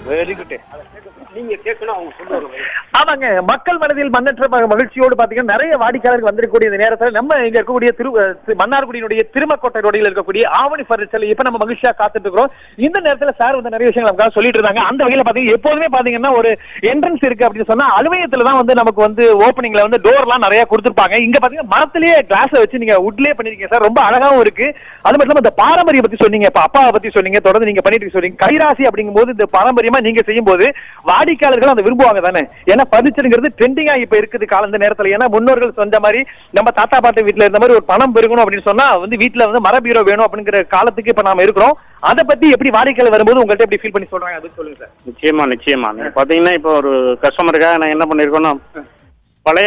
Very good நீங்க கேட்கணும் அவங்க சொல்லுவாங்க ஆமாங்க மக்கள் மனதில் மண்ணற்ற ம- மகிழ்ச்சியோடு பாத்தீங்கன்னா நிறைய வாடிக்கையாளர்கள் வந்திருக்கக்கூடிய இந்த நேரத்துல நம்ம இங்க இருக்கக்கூடிய திரு அஹ் தி- மன்னார்குடியினுடைய திருமக்கோட்டை ரோடியில் இருக்கக்கூடிய ஆவணி பர்னிச்சர்ல இப்ப நம்ம மகிழ்ச்சியா காத்துட்டு இருக்கிறோம் இந்த நேரத்துல சார் வந்து நிறைய விஷயங்கள் நமக்காக சொல்லிட்டு இருந்தாங்க அந்த வகையில பாத்தீங்கன்னா எப்போதுமே பாத்தீங்கன்னா ஒரு என்ட்ரன்ஸ் இருக்கு அப்படின்னு சொன்னா அலுவலகத்துல தான் வந்து நமக்கு வந்து ஓப்பனிங்ல வந்து டோர்லாம் நிறைய கொடுத்துருப்பாங்க இங்க பாத்தீங்கன்னா மரத்திலேயே கிளாஸ் வச்சு நீங்க உட்லயே பண்ணிருக்கீங்க சார் ரொம்ப அழகாவும் இருக்கு அது மட்டும் இல்லாம இந்த பாரம்பரிய பத்தி சொன்னீங்க இப்ப அப்பாவை பத்தி சொன்னீங்க தொடர்ந்து நீங்க பண்ணிட்டு இருக்க சொன்னீங்க கைராசி அப்படிங்கும்போது இந்த பாரம்பரியமா நீங்க செய்யும் போது வாடிக்கையாளர்கள் அதை விரும்புவாங்க தானே ஏன்னா பர்னிச்சருங்கிறது ட்ரெண்டிங்கா இப்ப இருக்குது கால இந்த நேரத்துல ஏன்னா முன்னோர்கள் சொன்ன மாதிரி நம்ம தாத்தா பாட்டி வீட்ல இருந்த மாதிரி ஒரு பணம் பெருகணும் அப்படின்னு சொன்னா வந்து வீட்ல வந்து மர பீரோ வேணும் அப்படிங்கிற காலத்துக்கு இப்ப நாம இருக்கிறோம் அதை பத்தி எப்படி வாடிக்கையாளர் வரும்போது உங்கள்ட்ட எப்படி ஃபீல் பண்ணி சொல்றாங்க அது சொல்லுங்க சார் நிச்சயமா நிச்சயமா நீங்க பாத்தீங்கன்னா இப்போ ஒரு கஸ்டமருக்காக நான் என்ன பண்ணிருக்கோம்னா பழைய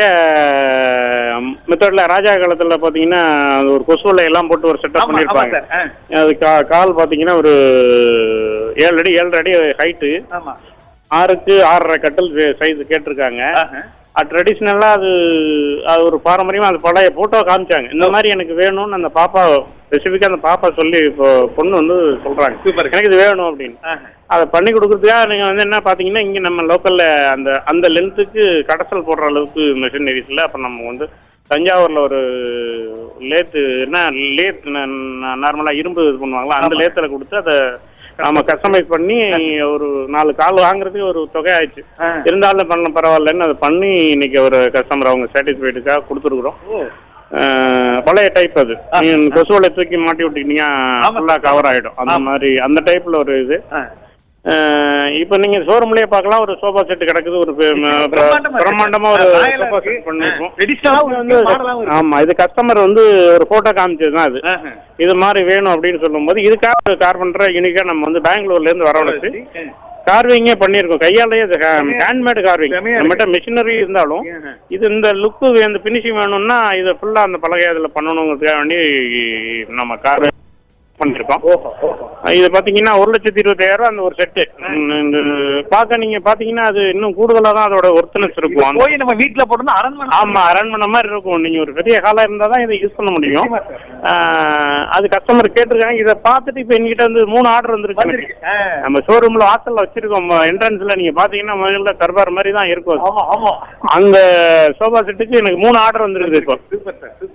மெத்தட்ல ராஜா காலத்துல பாத்தீங்கன்னா அது ஒரு கொசுவலை எல்லாம் போட்டு ஒரு செட்டப் ஆமா, ஆமா பண்ணிருப்பாங்க சார் ஆ, அது கா- கால் பாத்தீங்கன்னா ஒரு ஏழு அடி ஏழரை அடி ஹைட்டு ஆமா ஆறுக்கு ஆறரை கட்டல் சைஸ் கேட்டிருக்காங்க ஆஹா. ட்ரெடிஷ்னலா அது அது ஒரு பாரம்பரியமா அது பழைய போட்டோ காமிச்சாங்க இந்த மாதிரி எனக்கு வேணும்னு அந்த பாப்பா ஸ்பெசிஃபிக்கா அந்த பாப்பா சொல்லி இப்போ பொண்ணு வந்து சொல்றாங்க Super. எனக்கு இது வேணும் அப்படின்னு ஆஹா. அதை பண்ணி கொடுக்கறதுக்காக நீங்க வந்து என்ன பாத்தீங்கன்னா இங்க நம்ம லோக்கல்ல அந்த அந்த லென்த்துக்கு கடைசல் போடுற அளவுக்கு மிஷினரிஸ் இல்ல அப்ப நம்ம வந்து தஞ்சாவூர்ல ஒரு லேத்து என்ன லேத் நார்மலா இரும்பு இது பண்ணுவாங்களா அந்த ஆமா. லேத்துல கொடுத்து அதை நாம கஸ்டமைஸ் பண்ணி ஒரு நாலு கால் வாங்குறதுக்கு ஒரு தொகை ஆயிடுச்சு ஆ. இருந்தாலும் பண்ண பரவாயில்லன்னு அதை பண்ணி இன்னைக்கு ஒரு கஸ்டமர் அவங்க சாட்டிஸ்ஃபைடுக்காக கொடுத்துருக்குறோம் ஓ. அஹ், பழைய டைப் அது நீங்க கொசுவலை தூக்கி மாட்டி விட்டீங்கன்னா ஆமா. ஃபுல்லா கவர் ஆயிடும் அந்த ஆமா. மாதிரி அந்த டைப்ல ஒரு இது ஆ. அஹ் இப்போ நீங்க ஷோரூம்லயே பார்க்கலாம் ஒரு சோஃபா செட் கிடக்குது ஒரு பெ- ம- பிரம்மாண்டமா இருக்கு. பிரம்மாண்டமா ஒரு ஆ, ராயலா சோஃபா இருக்கு. செட் பண்ணிருக்கோம் ஆ, traditional-ஆ ஒரு இது வந்து மாடலாவும் இருக்கு. ஆமா இது கஸ்டமர் வந்து ஒரு போட்டோ காமிச்சது தான் அது ஆஹா. இது மாதிரி வேணும் அப்படின்னு சொல்லும்போது இதுக்காக கார்பெண்டரை யூனிக்கா நம்ம வந்து பெங்களூர்ல இருந்து வரவழைச்சு கார்விங்கே பண்ணியிருக்கோம் கையாலேயே ஹேண்ட்மேட் கார்விங் செமையா நம்மகிட்ட மிஷினரி இருந்தாலும் ஆஹா. இது இந்த லுக்கு இந்த பினிஷிங் வேணும்னா இதை ஃபுல்லா அந்த பலகை இதுல பண்ணணுங்கிறதுக்காக வேண்டி நம்ம கார் பண்ணிருக்கோம் ஓஹோ ஓஹோ இது பாத்தீங்கன்னா ஒரு லட்சத்தி இருபத்தாயிரம் ரூபாய் அந்த ஒரு செட்டு இந்த பார்க்க நீங்க பாத்தீங்கன்னா அது இன்னும் கூடுதலா தான் அதோட ஒர்த்னஸ் இருக்கும் அந்த- போய் நம்ம வீட்ல போட்டோம்னா அரண்மனை ஆமா அரண்மனை மாதிரி இருக்கும் நீங்க ஒரு பெரிய ஹாலா இருந்தா தான் இதை யூஸ் பண்ண முடியும் நிச்சயமா சார். ஆஹ், அது கஸ்டமர் கேட்டிருக்காங்க இதை பார்த்துட்டு இப்ப என்கிட்ட வந்து மூணு ஆர்டர் வந்துருச்சு எனக்கு. வந்திருக்கு. ஆ. நம்ம ஷோரூம்ல வாசல்ல வச்சிருக்கோம் என்ட்ரன்ஸ்ல நீங்க பாத்தீங்கன்னா முதல்ல தர்பார் மாதிரி தான் இருக்கும் அது. ஆமா ஆமா அந்த சோஃபா செட்டுக்கு எனக்கு மூணு ஆர்டர் வந்துருக்குது இப்போ சூப்பர் சார்